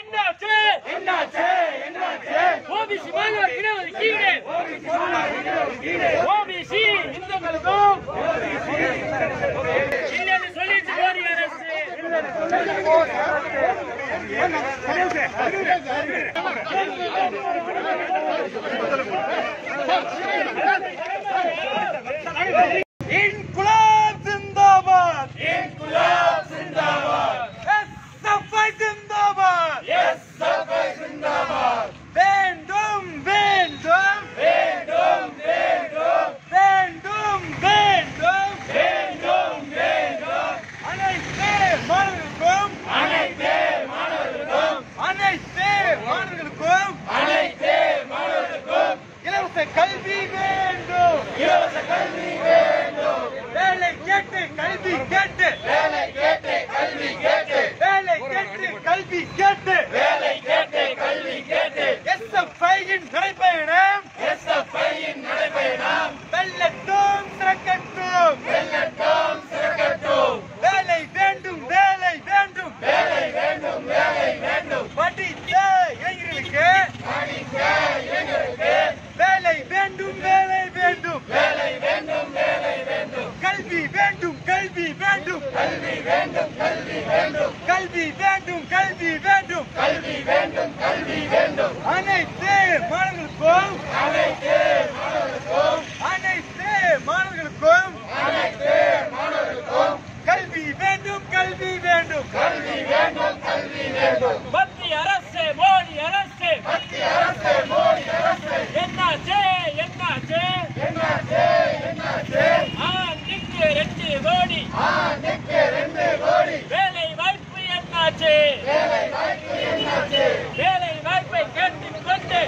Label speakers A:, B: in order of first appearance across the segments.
A: என்னாச்சு
B: என்னாச்சு என்னாச்சு
A: ஓபிசி மாணவர் இடஒதுக்கீடு
B: ஓபிசி மாணவர் கீழே
A: ஓபிசி இந்துக்களுக்கும் இல்லைன்னு சொல்லிட்டு மோடி அரசு
B: இன்குலாப் ஜிந்தாபாத் இன்குலாப் ஜிந்தாபாத் எஸ்எஃப்ஐ ஜிந்தாபாத் எஸ்எஃப்ஐ ஜிந்தாபாத் வேண்டும் வேண்டும் வேண்டும் வேண்டும் வேண்டும் வேண்டும் வேண்டும் வேண்டும் அனைத்து மாணவர்களுக்கும் அனைத்து மாணவர்களுக்கும் அனைத்து மாணவர்களுக்கும் அனைத்து மாணவர்களுக்கும் இலவச கல்வி வேண்டும் இலவச கல்வி வேண்டும் வேலை கேட்டு கல்வி கேட்டு வேலை கேட்டு கல்வி கேட்டு வேலை கேட்டு கல்வி கேட்டு வேலை கேட்டு கல்வி கேட்டு எஸ்எஃப்ஐயின் நடைபயணம் எஸ்எஃப்ஐயின் நடைபயணம் வெள்ளட்டும் சிறக்கட்டும் வெள்ளட்டும் சிறக்கட்டும் வேலை வேண்டும் வேலை வேண்டும் வேலை வேண்டும் வேலை வேண்டும் படித்த இளைஞர்களுக்கு படித்த இளைஞர்களுக்கு வேலை வேண்டும் வேலை வேண்டும் வேலை வேண்டும் வேலை வேண்டும் கல்வி வேண்டும் கல்வி வேண்டும் கல்வி வேண்டும் கல்வி வேண்டும் கல்வி வேண்டும் கல்வி வேண்டும் கல்வி வேண்டும் கல்வி வேண்டும் அனைத்து மாணவர்களுக்கும் அனைத்து மாணவர்களுக்கும் அனைத்து மாணவர்களுக்கும் அனைத்து மாணவர்களுக்கும் கல்வி வேண்டும் கல்வி வேண்டும் கல்வி வேண்டும் கல்வி வேண்டும்
A: மத்திய அரசு மோடி அரசு
B: மத்திய அரசு மோடி அரசு
A: என்னாச்சு என்னாச்சு
B: என்னாச்சு என்னாச்சு
A: ஆண்டுக்கு ரெண்டு கோடி
B: ஆண்டுக்கு ரெண்டு கோடி
A: வேலை வாய்ப்பு என்னாச்சு
B: வேலை வாய்ப்பு என்னாச்சு
A: வேலை வாய்ப்பை கேட்டுக் கொண்டு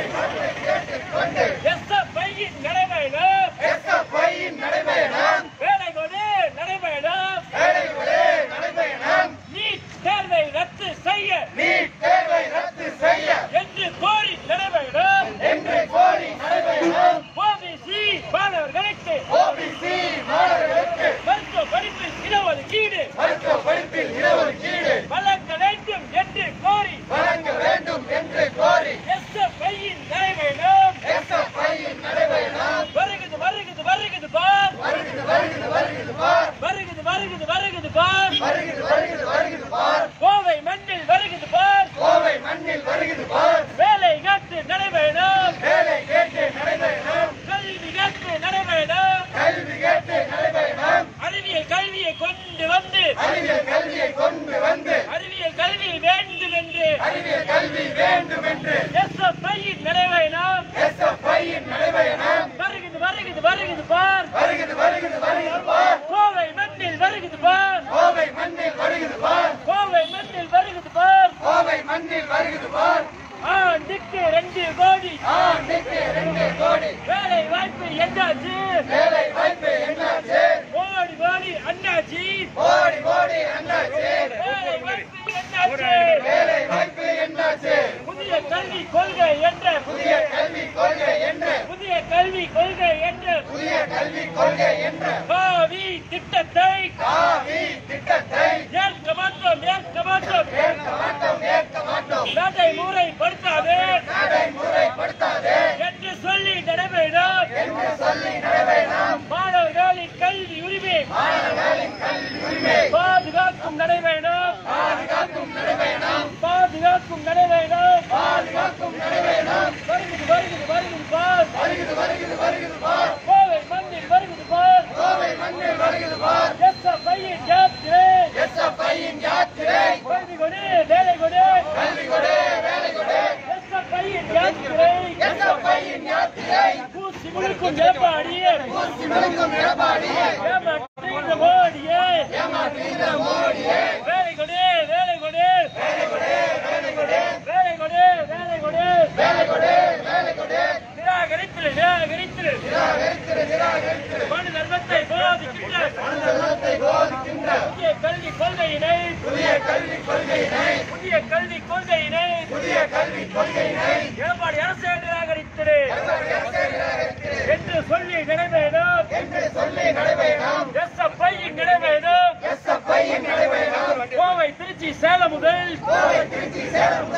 B: கொண்டு
A: எஸ்எஃப்ஐயின் நடைபயணம்
B: எஸ்எஃப்ஐயின் நடைபயணம்
A: வேலை கொடு நடைபயணம்
B: வேலைகளே நடைபயணம்
A: நீட் தேர்வை ரத்து செய்ய
B: நீட் தேர்வை ரத்து செய்ய
A: என்று கோரி நடைபயணம்
B: என்று கோரி நடைபயணம்
A: ஓபிசி மாணவர்களுக்கு
B: ஓபிசி மாணவர்களுக்கு
A: மருத்துவ படிப்பில் இடஒதுக்கீடு
B: மருத்துவ படிப்பில் இடஒதுக்கீடு
A: வழங்க வேண்டும் என்று கோரி
B: வழங்க வேண்டும் என்று கோரி
A: எஸ்எஃப்ஐயின் நடைபயணம்
B: எஸ்எஃப்ஐயின் நடைபயணம்
A: வருகுது வருகுது வருகுது பார்
B: வருகிறது வருகிறது வருகிறது பார்
A: வருகுது வருகுது வருகுது பார்
B: வருகிறது வருகிறது வருகிறது பார்
A: கோவை மண்ணில் வருகுது பார்
B: கோவை மண்ணில் வருகிறது பார்
A: வேலை காத்து நடைபயணம்
B: வேலை கேட்டு நடைபயணம்
A: கல்வி காத்து நடைபயணம்
B: கல்வி கேட்டு நடைபயணம்
A: அறிவியல் கல்வியை கொண்டு வந்து
B: அறிவியல் கல்வியை கொண்டு வந்து
A: அறிவியல் கல்வி வேண்டும் என்று
B: அறிவியல் கல்வி வேண்டும் என்று
A: எஸ்எஃப்ஐயின் நடைபயணம்
B: எஸ்எஃப்ஐயின் நடைபயணம்
A: வருகுது வருகுது வருகுது பார்
B: வருகிறது வருகிறது வருகிறது பார்
A: கோவை மண்ணில் வருகுது பார்
B: கோவை மண்ணில் வருகிறது பார்
A: கோவை மண்ணில் வருகுது பார்
B: கோவை மண்ணில் வருகிறது பார்
A: ஆண்டுக்கு ரெண்டு கோடி
B: ஆண்டுக்கு ரெண்டு கோடி
A: வேலை வாய்ப்பு என்னாச்சு
B: வேலை வாய்ப்பு என்னாச்சு
A: கோடி கோடி அண்ணாச்சி
B: கோடி கோடி என்னாச்சு
A: வேலை வாய்ப்பு என்னாச்சு
B: வேலை வாய்ப்பு என்னாச்சு
A: புதிய கல்வி கொள்கை என்ற
B: புதிய கல்வி கொள்கை என்று
A: புதிய கல்வி கொள்கை என்ற
B: புதிய கல்வி கொள்கை என்ற
A: காவி திட்டத்தை
B: காவி திட்டத்தை
A: ஏற்க மாட்டோம் ஏற்க மாட்டோம்
B: ஏற்க மாட்டோம் ஏற்க மாட்டோம்
A: நடைமுறைப்படுத்தாது
B: நடைமுறைப்படுத்தாதே
A: என்று சொல்லி நடைபெறும்
B: என்று சொல்லி நடைபயணம்
A: மாணவர்களின் கல்வி உரிமை
B: மாணவர்களின் கல்வி உரிமை
A: பாதுகாக்கும் நடைபெறும்
B: பாதுகாக்கும் நடைபயணம்
A: பாதுகாக்கும் நடைபெறும்
B: பாதுகாக்கும் நடைபயணம்
A: வருகிறது வருகிறது வருகிறது பார்
B: வருகிறது வருகிறது வருகிறது பார்
A: கோவை மண்ணில் வருகிறது பார்
B: கோவை மண்ணில் வருகிறது பார்
A: எஸ்எஃப்ஐயின் யாத்திரை
B: எஸ்எஃப்ஐயின் யாத்திரை
A: கல்வி கொடு வேலை கொடு
B: கல்வி கொடு வேலை கொடு
A: எஸ்எஃப்ஐயின் யாத்திரை
B: எஸ்எஃப்ஐயின் யாத்திரை
A: பூசி முழுக்கும் எடப்பாடியே
B: பூசி மறுக்கும் எடப்பாடியே
A: ஏமாற்றுகிற மோடியே
B: ஏமாற்றுகிற மோடியே
A: வேலை கொடு வேலை கொடு
B: வேலை கொடு வேலை கொடு
A: வேலை கொடு வேலை கொடு
B: வேலை கொடு வேலை கொடு
A: நிராகரித்திரு நிராகரித்திரு
B: நிராகரித்திரு நிராகரித்திரு
A: மனு தர்மத்தை போதிக்கின்ற
B: மனிதத்தை போதிக்கின்ற
A: புதிய கல்வி கொள்கையினை
B: புதிய கல்வி கொள்கையினை
A: புதிய கல்வி கொள்கையினை
B: புதிய கல்வி கொள்கையினை
A: எடப்பாடி அரசே நிராகரித்திரு
B: எடப்பாடி அரசை நிராகரித்திரு
A: என்று சொல்லி நடைபெறும்
B: என்று சொல்லி நடைபயணம்
A: எஸ்எஃப்ஐயின் நடைபெறும்
B: எஸ்எஃப்ஐயின் நடைபயணம்
A: கோவை திருச்சி சேலம் முதல்
B: கோவை திருச்சி சேலம்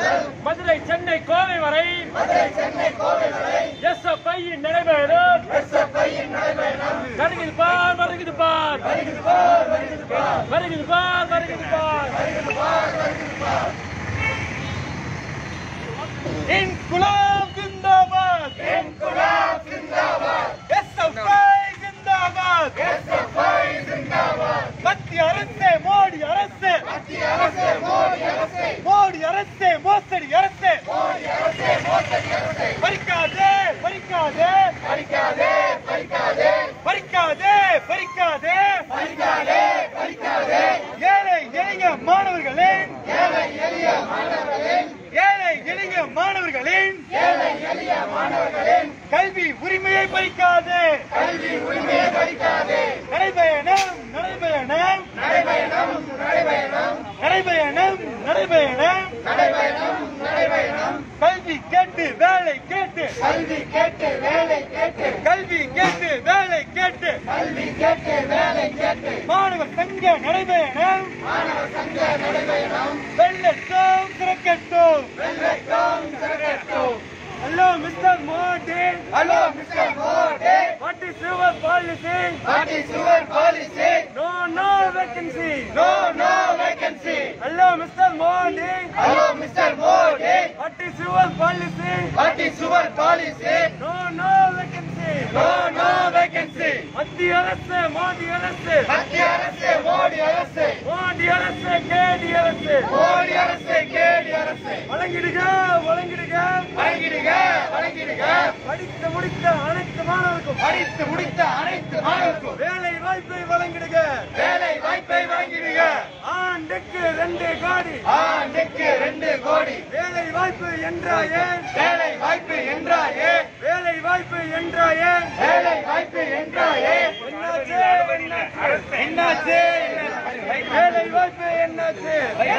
A: இன்குலாப் ஜிந்தாபாத்
B: இன்குலாப் ஜிந்தாபாத்
A: எஸ்எஃப்ஐ ஜிந்தாபாத்
B: எஸ்எஃப்ஐ ஜிந்தாபாத்
A: மத்திய அரசு மோடி அரசு
B: மத்திய அரசு மோடி அரசு
A: மோடி அரசு மோசடி அரசு
B: மோடி அரசு மோசடி அரசு
A: பறிக்காதே பறிக்காதே
B: பறிக்காதே பறிக்காதே
A: பறிக்காதே பறிக்காதே
B: பறிக்காதே பறிக்காதே
A: ஏழை எளிய மாணவர்களின்
B: ஏழை எளிய மாணவர்களின்
A: ஏழை எளிய மாணவர்களின்
B: ஏழை எளிய மாணவர்களின்
A: கல்வி உரிமையை பறிக்காதே
B: கல்வி உரிமையை பறிக்காதே
A: நடைபயணம் நடைபயணம்
B: நடைபயணம் நடைபயணம்
A: நடைபயணம் நடைபயணம்
B: நடைபயணம் நடைபயணம்
A: கல்வி கேட்டு வேலை கேட்டு
B: கல்வி கேட்டு வேலை கேட்டு
A: கல்வி கேட்டு வேலை கேட்டு
B: கல்வி கேட்டு வேலை கேட்டு
A: மாணவர் சங்க நடைபயணம்
B: மாணவர் சங்க நடைபயணம்
A: வெள்ளட்டும் திறக்கட்டும்
B: வெள்ளட்டும் திரட்டட்டும்
A: hello mister Modi
B: hello mister Modi
A: what is your policy
B: what is your policy
A: no no vacancy
B: no no vacancy
A: hello mister Modi
B: hello mister Modi
A: what is your policy
B: what is your policy
A: no no vacancy
B: no no vacancy
A: மத்திய அரசு மோடி அரசு
B: மத்திய அரசு மோடி அரசு
A: மோடி அரசு கேடி அரசு
B: மோடி அரசு கேடி அரசு
A: வழங்கிடுக வழங்கிடுக
B: வழங்கிடுக வழங்கிடுக
A: படித்து முடித்த அனைத்து மாணவருக்கும்
B: படித்து முடித்த அனைத்து மாணவருக்கும்
A: வேலை வாய்ப்பை வழங்கிடுக
B: வேலை வாய்ப்பை வழங்கிடுக
A: ஆண்டுக்கு ரெண்டு கோடி
B: ஆண்டுக்கு ரெண்டு கோடி
A: வேலை வாய்ப்பு என்றாயே
B: வேலை வாய்ப்பு என்றாயே
A: வேலை வாய்ப்பு என்றாயே
B: வேலை வாய்ப்பு என்றாயே
A: என்னாச்சு என்னாச்சு வேலை வாய்ப்பு என்னாச்சு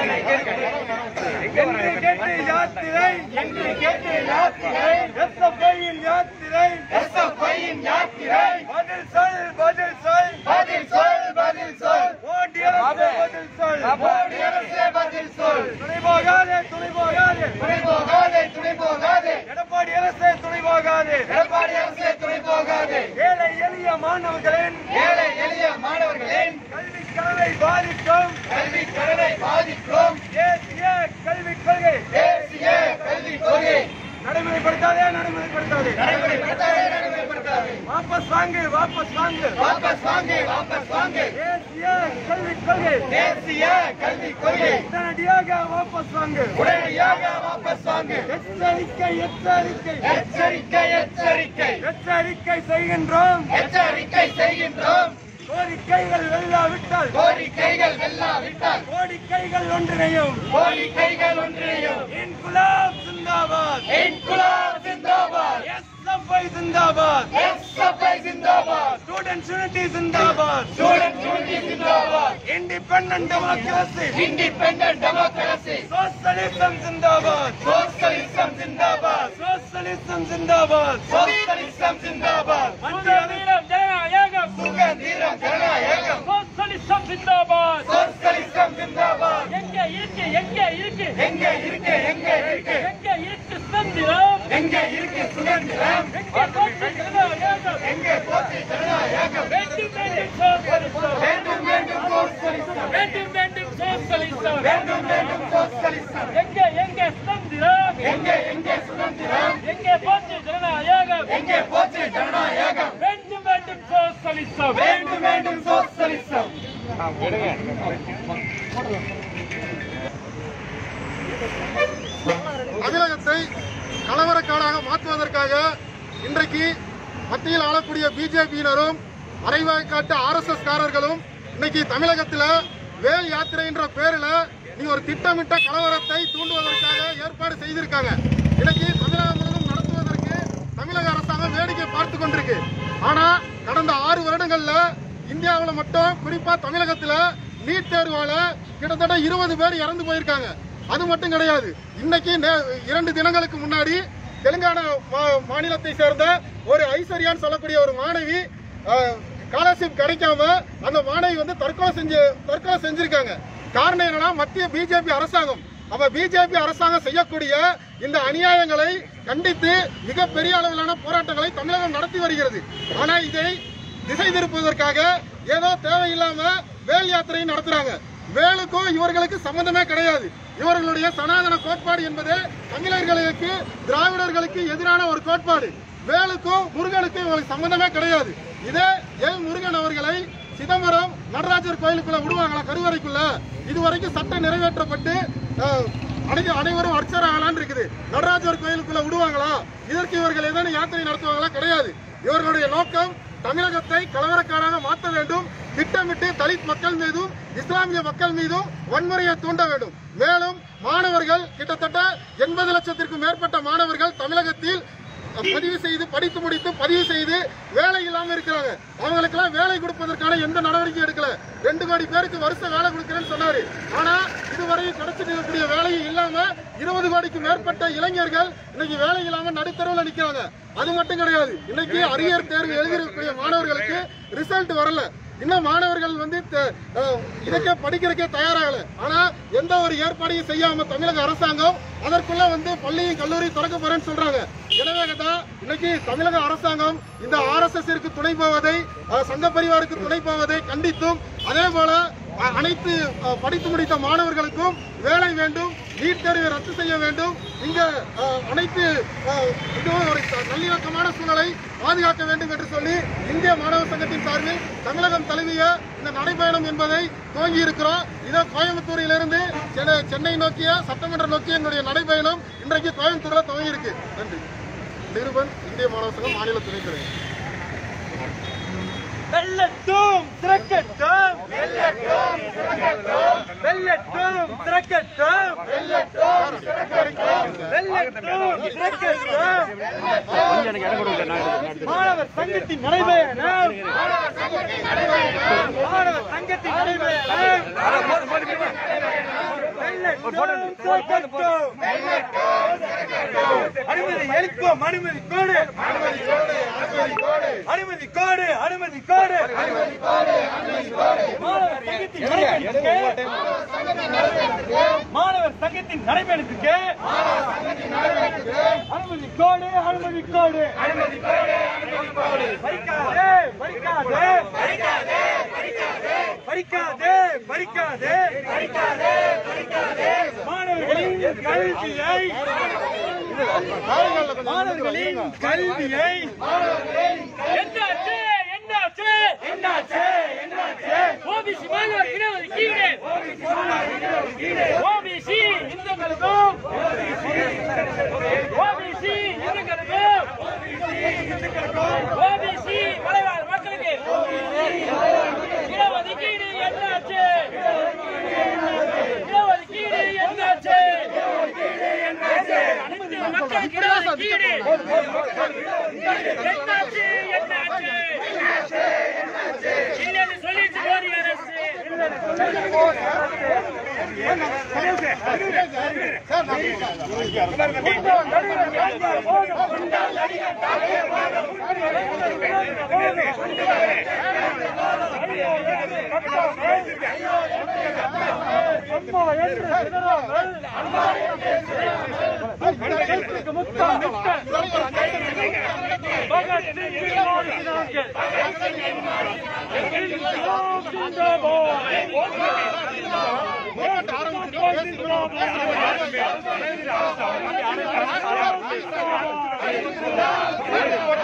A: என்று கேட்டு யாத்திரை
B: என்று கேட்டு யாத்திரை
A: எஸ்எஃப்ஐயின் யாத்திரை
B: எஸ்எஃப்ஐயின் யாத்திரை
A: பதில் சொல் பதில் சொல்
B: பதில் சொல் பதில் சொல்
A: மோடி அரசு பதில் சொல்
B: மோடி அரசே பதில் சொல்
A: துணை போகாதே துணை போகாதே
B: துணை போகாதே துணை போகாதே
A: எடப்பாடி அரசே துணை போகாதே
B: எடப்பாடி அரசே துணை போகாதே
A: ஏழை எளிய மாணவர்களின்
B: ஏழை எளிய மாணவர்களின்
A: கல்வி கனவை பாதிக்கும்
B: கல்வி கடனை பாதிக்கும்
A: தேசிய கல்விக் கொள்கை
B: தேசிய கல்விக் கொள்கை
A: நடைமுறைப்படுத்தாதே நடைமுறைப்படுத்தாதே
B: நடைமுறைப்படுத்தாதே நடைமுறைப்படுத்தாதே
A: வாபஸ் வாங்கு வாபஸ் வாங்கு
B: வாபஸ் வாங்கு வாபஸ் வாங்கு
A: தேசிய கல்விக் கொள்கை
B: தேசிய கல்விக் கொள்கை
A: உடனடியாக வாபஸ் வாங்கு
B: உடனடியாக வாபஸ் வாங்கு
A: எச்சரிக்கை எச்சரிக்கை
B: எச்சரிக்கை எச்சரிக்கை
A: எச்சரிக்கை செய்கின்றோம்
B: எச்சரிக்கை செய்கின்றோம்
A: கோரிக்கைகள் வெல்லாவிட்டால்
B: கோரிக்கைகள் வெல்லாவிட்டால்
A: கோரிக்கைகள் ஒன்றிணையும்
B: கோரிக்கைகள் ஒன்றிணையும்
A: இன்குலாப் சிந்தாபாத்
B: இன்குலாப் ஜிந்தாபாத்
A: எஸ்எஃப்ஐ சிந்தாபாத்
B: எஸ்எஃப்ஐ ஜிந்தாபாத்
A: ஸ்டூடெண்ட்ஸ் யூனிட்டி சிந்தாபாத்
B: ஸ்டூடெண்ட் யூனிட்டி ஜிந்தாபாத்
A: independent democracy
B: independent democracy
A: socialism சிந்தாபாத்
B: சோசலிசம் ஜிந்தாபாத்
A: சோசலிசம் சிந்தாபாத்
B: சோசலிசம் ஜிந்தாபாத்
A: சுதந்திரம் ஜனநாயகம்
B: சுதந்திரம் ஜனநாயகம்
A: சோசலிசம் சிந்தாபாத்
B: சோசலிசம் ஜிந்தாபாத்
A: எங்க இருக்கு எங்க இருக்கு
B: எங்க இருக்கு எங்க இருக்கு
A: எங்க இருக்கு சுதந்திரம்
B: எங்க இருக்கு சுதந்திரம்
A: எங்க போச்சு ஜனநாயகம்
B: எங்க போச்சு ஜனநாயகம்
A: வேண்டும் வேண்டும் சோசலிசம்
B: வேண்டும் வேண்டும் சோசலிசம்
A: வேண்டும் வேண்டும் சோசலிசம்
B: வேண்டும் வேண்டும் சோசலிசம்
A: எங்க எங்க சுதந்திரம்
B: எங்க எங்க சுதந்திரம்
A: எங்க போச்சு ஜனநாயகம்
B: எங்க போச்சு ஜனநாயகம்
A: வேண்டும் வேண்டும் சோசலிசம்
B: வேண்டும் வேண்டும் சோசலிசம்
C: தமிழகத்தை கலவரக்காடாக மாற்றுவதற்காக இன்றைக்கு மத்தியில் ஆளக்கூடிய பிஜேபியினரும் அரைவாய்க்காட்டு ஆர்எஸ்எஸ் காரர்களும் இன்னைக்கு தமிழகத்தில் வேல் யாத்திரை என்ற பேரில் நீ ஒரு திட்டமிட்ட கலவரத்தை தூண்டுவதற்காக ஏற்பாடு செய்திருக்காங்க இன்னைக்கு தமிழகம் முழுவதும் நடத்துவதற்கு தமிழக அரசாங்கம் வேடிக்கை பார்த்து கொண்டிருக்கு ஆனா கடந்த ஆறு வருடங்கள்ல இந்தியாவில் மட்டும் குறிப்பா தமிழகத்துல நீட் தேர்வால கிட்டத்தட்ட இருபது பேர் இறந்து போயிருக்காங்க அது மட்டும் கிடையாது இன்னைக்கு நே- இரண்டு தினங்களுக்கு முன்னாடி தெலுங்கானா மா- மாநிலத்தை சேர்ந்த ஒரு ஐஸ்வர்யான்னு சொல்லக்கூடிய ஒரு மாணவி ஸ்காலர்ஷிப் கிடைக்காம அந்த மாணவி வந்து தற்கொலை செஞ்சு தற்கொலை செஞ்சிருக்காங்க காரணம் என்னன்னா மத்திய பிஜேபி அரசாங்கம் அப்ப பிஜேபி அரசாங்கம் செய்யக்கூடிய இந்த அநியாயங்களை கண்டித்து மிகப்பெரிய அளவிலான போராட்டங்களை தமிழகம் நடத்தி வருகிறது ஆனா இதை திசை திருப்புவதற்காக ஏதோ தேவையில்லாம வேல் யாத்திரை நடத்துறாங்க வேலுக்கும் இவர்களுக்கு சம்பந்தமே கிடையாது இவர்களுடைய சனாதன கோட்பாடு என்பது தமிழர்களுக்கு திராவிடர்களுக்கு எதிரான ஒரு கோட்பாடு வேலுக்கும் முருகனுக்கும் இவங்களுக்கு சம்பந்தமே கிடையாது இதே எல் முருகன் அவர்களை சிதம்பரம் நடராஜர் கோயிலுக்குள்ள விடுவாங்களா கருவறைக்குள்ள இதுவரைக்கும் சட்டம் நிறைவேற்றப்பட்டு அஹ், அனை- அனைவரும் அர்ச்சராகலான்னு இருக்குது நடராஜர் கோயிலுக்குள்ள விடுவாங்களா இதற்கு இவர்கள் ஏதேனும் யாத்திரை நடத்துவாங்களா கிடையாது இவர்களுடைய நோக்கம் தமிழகத்தை கலவரக்காராக மாற்ற வேண்டும் திட்டமிட்டு தலித் மக்கள் மீதும் இஸ்லாமிய மக்கள் மீதும் வன்முறையை தூண்ட வேண்டும் மேலும் மாணவர்கள் கிட்டத்தட்ட எண்பது லட்சத்திற்கும் மேற்பட்ட மாணவர்கள் தமிழகத்தில் பதிவு செய்து படித்து முடித்து பதிவு செய்து வேலை இல்லாம இருக்கிறாங்க அவங்களுக்கெல்லாம் வேலை கொடுப்பதற்கான எந்த நடவடிக்கையும் எடுக்கல ரெண்டு கோடி பேருக்கு வருஷம் வேலை கொடுக்கிறேன்னு சொன்னாரு ஆனா இதுவரை கிடைச்சிட்டு இருக்கக்கூடிய வேலையும் இல்லாம இருபது கோடிக்கு மேற்பட்ட இளைஞர்கள் இன்னைக்கு வேலை இல்லாம நடுத்தரவுல நிக்கிறாங்க அது மட்டும் கிடையாது இன்னைக்கு அரியர் தேர்வு எழுதியிருக்கக்கூடிய மாணவர்களுக்கு ரிசல்ட் வரல இன்னும் மாணவர்கள் வந்து த- அஹ், இதுக்கே படிக்கிறதுக்கே தயாராகல ஆனா எந்த ஒரு ஏற்பாடையும் செய்யாம தமிழக அரசாங்கம் அதற்குள்ள வந்து பள்ளியும் கல்லூரியும் திறக்க போறேன்னு சொல்றாங்க எனவே தான் இன்னைக்கு தமிழக அரசாங்கம் இந்த ஆர் எஸ் எஸ் துணை போவதை அஹ், சங்க பரிவாருக்கு துணை போவதை கண்டித்தும் அதே போல அ- அனைத்து அஹ், படித்து முடித்த மாணவர்களுக்கும் வேலை வேண்டும் நீட் தேர்வை ரத்து செய்ய வேண்டும் இங்க அஹ், அனைத்து அஹ், இதுவும் ஒரு ச- நல்லிணக்கமான சூழலை பாதுகாக்க வேண்டும் என்று சொல்லி இந்திய மாணவர் சங்கத்தின் சார்பில் தமிழகம் தழுவிய இந்த நடைபயணம் என்பதை துவங்கி இருக்கிறோம் இதோ கோயம்புத்தூரிலிருந்து சென்னை சென்னை நோக்கிய சட்டமன்றம் நோக்கிய என்னுடைய நடைபயணம் இன்றைக்கு கோயம்புத்தூர்ல துவங்கி இருக்கு நன்றி நிருபன் இந்திய மாணவர் சங்கம் மாநில துணைத் தலைவர்
A: வெள்ளட்டும் திறக்கட்டும் வெள்ளட்டும் திறக்கட்டும் வெள்ளட்டும் திறக்கட்டும் மாணவர் சங்கத்தின் நடைபயணம் மாணவர் சங்கத்தின் நடைபயணம் வெள்ளட்டும் திறக்கட்டும் அனுமதி அளிப்போம் அனுமதி கோடு அனுமதி கோடு அனுமதி கோடு மாணவர் சங்கத்தின் நடைபயணத்துக்கு மாணவர் சங்கத்தின் நடைபயணத்துக்கு அனுமதி கோடு அனுமதி கோடு பறிக்காதே பறிக்காதே பறிக்காதே பறிக்காதே மாணவர்களின் கல்வியை மாணவர்களின் கல்வியை
D: என்னாச்சு என்னாச்சு
A: என்னாச்சு என்னாச்சு
D: ஓபிசி மாணவர் இடஒதுக்கீடு ஓபிசி இந்துக்களுக்கும் ஓபிசி இந்துக்களுக்கும் ஓபிசி மலைவாழ் மக்களுக்கு இடஒதுக்கீடு என்னாச்சு இடஒதுக்கீடு என்னாச்சு அனைத்து மக்களுக்கு இடஒதுக்கீடு என்னாச்சு என்னாச்சு இல்லைன்னு சொல்லிட்டு மோடி அரசு
A: பகத் சிங் மாவட்டத்திற்கு
C: ஆரம்பிச்சிடும்